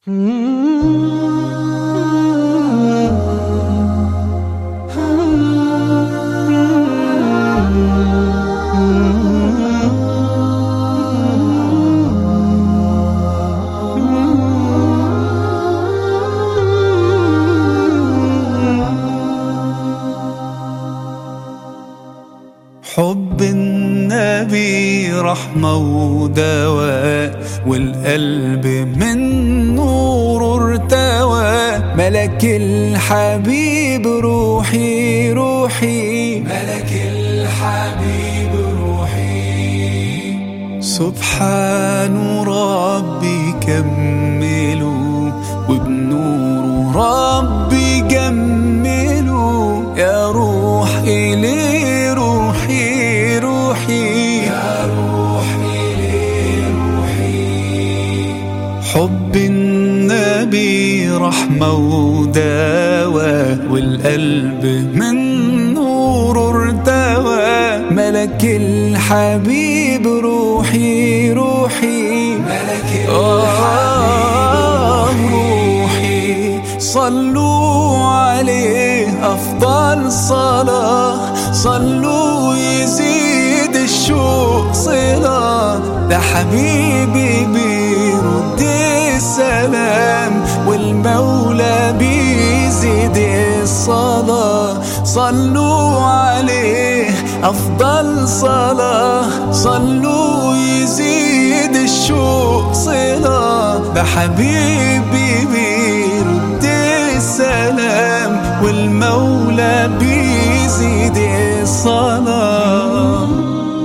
حب النبي رحمة ودواء والقلب من نور ارتوى ملك الحبيب روحي روحي ملك الحبيب روحي سبحان ربي كملوا وبنور ربي جملوا يا روح إلي روحي روحي يا روحي روحي حب النبي رحمة ودواء والقلب من نور ارتوى ملك الحبيب روحي روحي ملك الحبيب روحي صلوا عليه أفضل صلاة صلوا يزيد الشوق صلاة ده حبيبي بيرد السلام والمولى بيزيد الصلاة صلوا عليه أفضل صلاة صلوا يزيد الشوق صلاة ده حبيبي بيرد السلام والمولى بيزيد الصلاة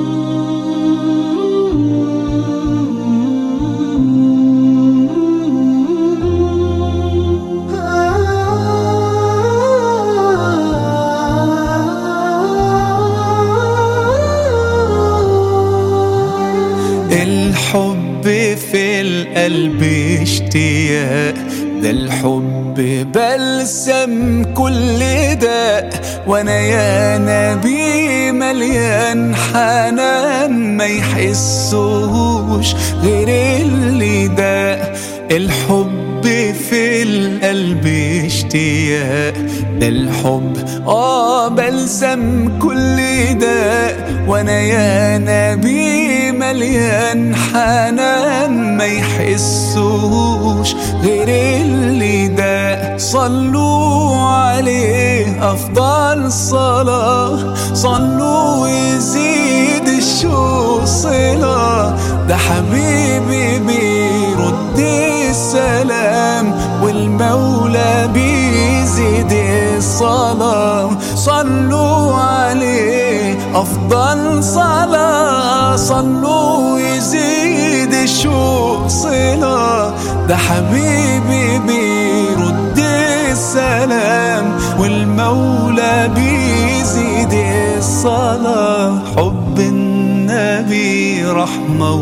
الحب في القلب اشتياق ده الحب بلسم كل داء وانا يا نبي مليان حنان ما يحسوش غير اللي ده الحب في القلب اشتياق ده الحب اه بلسم كل داء وانا يا نبي مليان حنان ما يحسوش غير اللي ده صلوا عليه افضل صلاة صلوا يزيد الشوق صلاة ده حبيبي بيرد السلام والمولى بيزيد الصلاة صلوا عليه أفضل صلاة صلوا يزيد الشوق صلاة ده حبيبي بيرد السلام والمولى بيزيد الصلاة حب النبي رحمة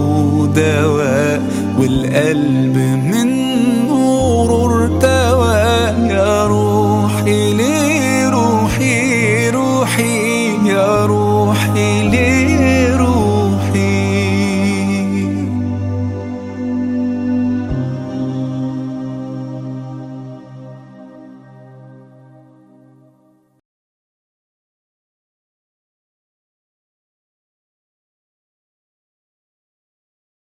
ودواء والقلب من نور ارتوى يا روح